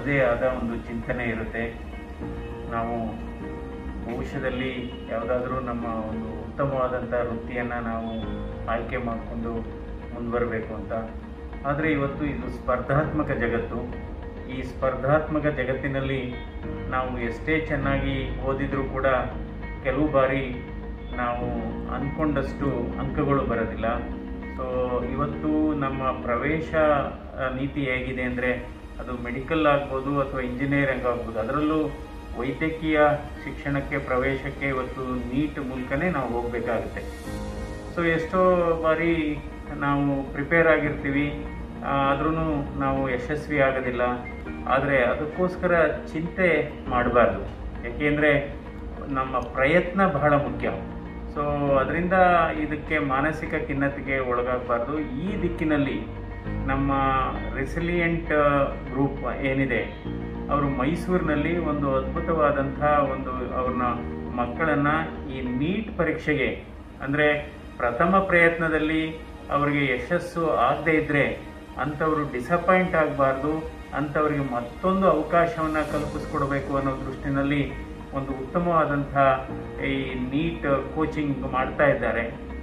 ಅವ್ರದ್ದೇ ಆದ ಒಂದು ಚಿಂತನೆ ಇರುತ್ತೆ ನಾವು ಭವಿಷ್ಯದಲ್ಲಿ ಯಾವುದಾದ್ರೂ ನಮ್ಮ ಒಂದು ಉತ್ತಮವಾದಂಥ ವೃತ್ತಿಯನ್ನು ನಾವು ಆಯ್ಕೆ ಮಾಡಿಕೊಂಡು ಮುಂದುವರಬೇಕು ಅಂತ ಆದರೆ ಇವತ್ತು ಇದು ಸ್ಪರ್ಧಾತ್ಮಕ ಜಗತ್ತು ಈ ಸ್ಪರ್ಧಾತ್ಮಕ ಜಗತ್ತಿನಲ್ಲಿ ನಾವು ಎಷ್ಟೇ ಚೆನ್ನಾಗಿ ಓದಿದರೂ ಕೂಡ ಕೆಲವು ಬಾರಿ ನಾವು ಅಂದ್ಕೊಂಡಷ್ಟು ಅಂಕಗಳು ಬರೋದಿಲ್ಲ ಸೊ ಇವತ್ತು ನಮ್ಮ ಪ್ರವೇಶ ಆ, ನೀತಿ ಹೇಗಿದೆ ಅಂದರೆ ಅದು ಮೆಡಿಕಲ್ ಆಗ್ಬೋದು ಅಥವಾ ಇಂಜಿನಿಯರಿಂಗ್ ಆಗ್ಬೋದು ಅದರಲ್ಲೂ ವೈದ್ಯಕೀಯ ಶಿಕ್ಷಣಕ್ಕೆ ಪ್ರವೇಶಕ್ಕೆ ಇವತ್ತು ನೀಟ್ ಮೂಲಕನೇ ನಾವು ಹೋಗಬೇಕಾಗುತ್ತೆ ಸೊ ಎಷ್ಟೋ ಬಾರಿ ನಾವು ಪ್ರಿಪೇರ್ ಆಗಿರ್ತೀವಿ ಆದ್ರೂ ನಾವು ಯಶಸ್ವಿ ಆಗೋದಿಲ್ಲ ಆದರೆ ಅದಕ್ಕೋಸ್ಕರ ಚಿಂತೆ ಮಾಡಬಾರ್ದು ಯಾಕೆಂದರೆ ನಮ್ಮ ಪ್ರಯತ್ನ ಬಹಳ ಮುಖ್ಯ ಸೊ ಅದರಿಂದ ಇದಕ್ಕೆ ಮಾನಸಿಕ ಖಿನ್ನತೆಗೆ ಒಳಗಾಗಬಾರ್ದು ಈ ದಿಕ್ಕಿನಲ್ಲಿ ನಮ್ಮ ರೆಸಿಲಿಯಂಟ್ ಗ್ರೂಪ್ ಏನಿದೆ ಅವರು ಮೈಸೂರಿನಲ್ಲಿ ಒಂದು ಅದ್ಭುತವಾದಂಥ ಒಂದು ಅವ್ರನ್ನ ಮಕ್ಕಳನ್ನು ಈ ನೀಟ್ ಪರೀಕ್ಷೆಗೆ ಅಂದರೆ ಪ್ರಥಮ ಪ್ರಯತ್ನದಲ್ಲಿ ಅವರಿಗೆ ಯಶಸ್ಸು ಆಗದೇ ಇದ್ದರೆ ಅಂಥವರು ಡಿಸಪಾಯಿಂಟ್ ಆಗಬಾರ್ದು ಅಂಥವ್ರಿಗೆ ಮತ್ತೊಂದು ಅವಕಾಶವನ್ನು ಕಲ್ಪಿಸ್ಕೊಡ್ಬೇಕು ಅನ್ನೋ ದೃಷ್ಟಿನಲ್ಲಿ ಒಂದು ಉತ್ತಮವಾದಂಥ ಈ ನೀಟ್ ಕೋಚಿಂಗ್ ಮಾಡ್ತಾ ಇದ್ದಾರೆ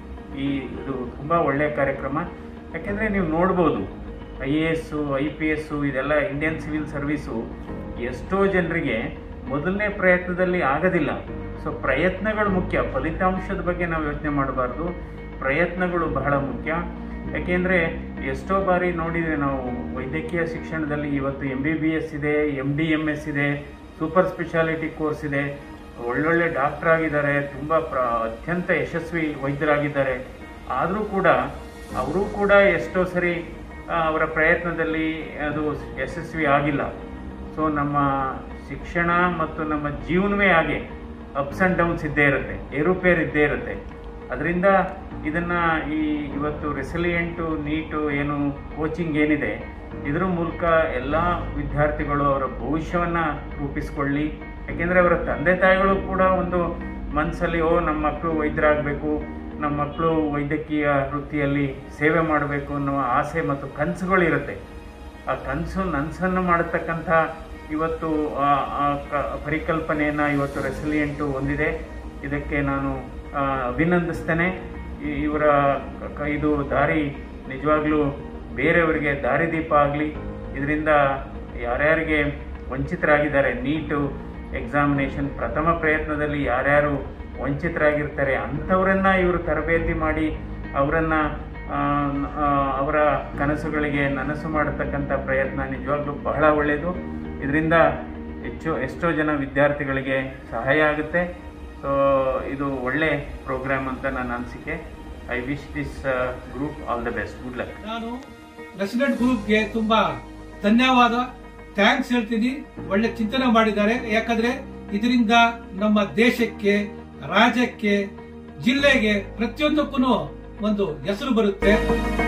ಈ ಇದು ತುಂಬ ಒಳ್ಳೆಯ ಕಾರ್ಯಕ್ರಮ ಯಾಕೆಂದರೆ ನೀವು ನೋಡ್ಬೋದು I A S I P S ಇದೆಲ್ಲ ಇಂಡಿಯನ್ ಸಿವಿಲ್ ಸರ್ವೀಸು ಎಷ್ಟೋ ಜನರಿಗೆ ಮೊದಲನೇ ಪ್ರಯತ್ನದಲ್ಲಿ ಆಗೋದಿಲ್ಲ ಸೊ ಪ್ರಯತ್ನಗಳು ಮುಖ್ಯ ಫಲಿತಾಂಶದ ಬಗ್ಗೆ ನಾವು ಯೋಚನೆ ಮಾಡಬಾರ್ದು ಪ್ರಯತ್ನಗಳು ಬಹಳ ಮುಖ್ಯ ಯಾಕೆಂದರೆ ಎಷ್ಟೋ ಬಾರಿ ನೋಡಿದರೆ ನಾವು ವೈದ್ಯಕೀಯ ಶಿಕ್ಷಣದಲ್ಲಿ ಇವತ್ತು ಎಮ್ ಬಿ ಬಿ ಎಸ್ ಇದೆ ಎಮ್ ಡಿ ಎಮ್ ಎಸ್ ಇದೆ ಸೂಪರ್ ಸ್ಪೆಷಾಲಿಟಿ ಕೋರ್ಸ್ ಇದೆ ಒಳ್ಳೊಳ್ಳೆ ಡಾಕ್ಟರ್ ಆಗಿದ್ದಾರೆ ತುಂಬ ಪ್ರ ಅತ್ಯಂತ ಯಶಸ್ವಿ ವೈದ್ಯರಾಗಿದ್ದಾರೆ ಆದರೂ ಕೂಡ ಅವರು ಕೂಡ ಎಷ್ಟೋ ಸರಿ ಆ, ಅವರ ಪ್ರಯತ್ನದಲ್ಲಿ ಅದು ಯಶಸ್ವಿ ಆಗಿಲ್ಲ ಸೊ ನಮ್ಮ ಶಿಕ್ಷಣ ಮತ್ತು ನಮ್ಮ ಜೀವನವೇ ಹಾಗೆ ಅಪ್ಸ್ ಆ್ಯಂಡ್ ಡೌನ್ಸ್ ಇದ್ದೇ ಇರುತ್ತೆ ಏರುಪೇರು ಇದ್ದೇ ಇರುತ್ತೆ ಅದರಿಂದ ಇದನ್ನು ಈ ಇವತ್ತು ರೆಸಿಲಿಯೆಂಟು ನೀಟು ಏನು ಕೋಚಿಂಗ್ ಏನಿದೆ ಇದರ ಮೂಲಕ ಎಲ್ಲ ವಿದ್ಯಾರ್ಥಿಗಳು ಅವರ ಭವಿಷ್ಯವನ್ನು ರೂಪಿಸ್ಕೊಳ್ಳಿ ಯಾಕೆಂದರೆ ಅವರ ತಂದೆ ತಾಯಿಗಳು ಕೂಡ ಒಂದು ಮನಸ್ಸಲ್ಲಿ ಓ ನಮ್ಮ ಮಕ್ಕಳು ವೈದ್ಯರಾಗಬೇಕು ನಮ್ಮ ಮಕ್ಕಳು ವೈದ್ಯಕೀಯ ವೃತ್ತಿಯಲ್ಲಿ ಸೇವೆ ಮಾಡಬೇಕು ಅನ್ನುವ ಆಸೆ ಮತ್ತು ಕನಸುಗಳಿರುತ್ತೆ ಆ ಕನಸು ನನಸನ್ನು ಮಾಡತಕ್ಕಂಥ ಇವತ್ತು ಆ ಆ ಕ- ಪರಿಕಲ್ಪನೆಯನ್ನು ಇವತ್ತು ರೆಸಿಲಿಯೆಂಟು ಹೊಂದಿದೆ ಇದಕ್ಕೆ ನಾನು ಆ, ಅಭಿನಂದಿಸ್ತೇನೆ ಈ- ಇವರ ಕ- ಕ- ಇದು ದಾರಿ ನಿಜವಾಗ್ಲೂ ಬೇರೆಯವರಿಗೆ ದಾರಿದೀಪ ಆಗಲಿ ಇದರಿಂದ ಯಾರ್ಯಾರಿಗೆ ವಂಚಿತರಾಗಿದ್ದಾರೆ ನೀಟು ಎಕ್ಸಾಮಿನೇಷನ್ ಪ್ರಥಮ ಪ್ರಯತ್ನದಲ್ಲಿ ಯಾರ್ಯಾರು ವಂಚಿತರಾಗಿರ್ತಾರೆ ಅಂಥವರನ್ನ ಇವರು ತರಬೇತಿ ಮಾಡಿ ಅವರನ್ನ ಆ, ಆ, ಅವರ ಕನಸುಗಳಿಗೆ ನನಸು ಮಾಡತಕ್ಕಂಥ ಪ್ರಯತ್ನ ನಿಜವಾಗ್ಲೂ ಬಹಳ ಒಳ್ಳೆಯದು ಇದರಿಂದ ಹೆಚ್ಚು ಎಷ್ಟೋ ಜನ ವಿದ್ಯಾರ್ಥಿಗಳಿಗೆ ಸಹಾಯ ಆಗುತ್ತೆ ಸೊ ಇದು ಒಳ್ಳೆ ಪ್ರೋಗ್ರಾಮ್ ಅಂತ ನನ್ನ ಅನಿಸಿಕೆ I wish this group all the best good luck ನಾನು ರೆಸಿಡೆಂಟ್ ಗ್ರೂಪ್ಗೆ ತುಂಬಾ ಧನ್ಯವಾದ ಥ್ಯಾಂಕ್ಸ್ ಹೇಳ್ತೀನಿ ಒಳ್ಳೆ ಚಿಂತನೆ ಮಾಡಿದ್ದಾರೆ ಯಾಕಂದ್ರೆ ಇದರಿಂದ ನಮ್ಮ ದೇಶಕ್ಕೆ ರಾಜ್ಯಕ್ಕೆ ಜಿಲ್ಲೆಗೆ ಪ್ರತಿಯೊಂದಕ್ಕೂ ಒಂದು ಹೆಸರು ಬರುತ್ತೆ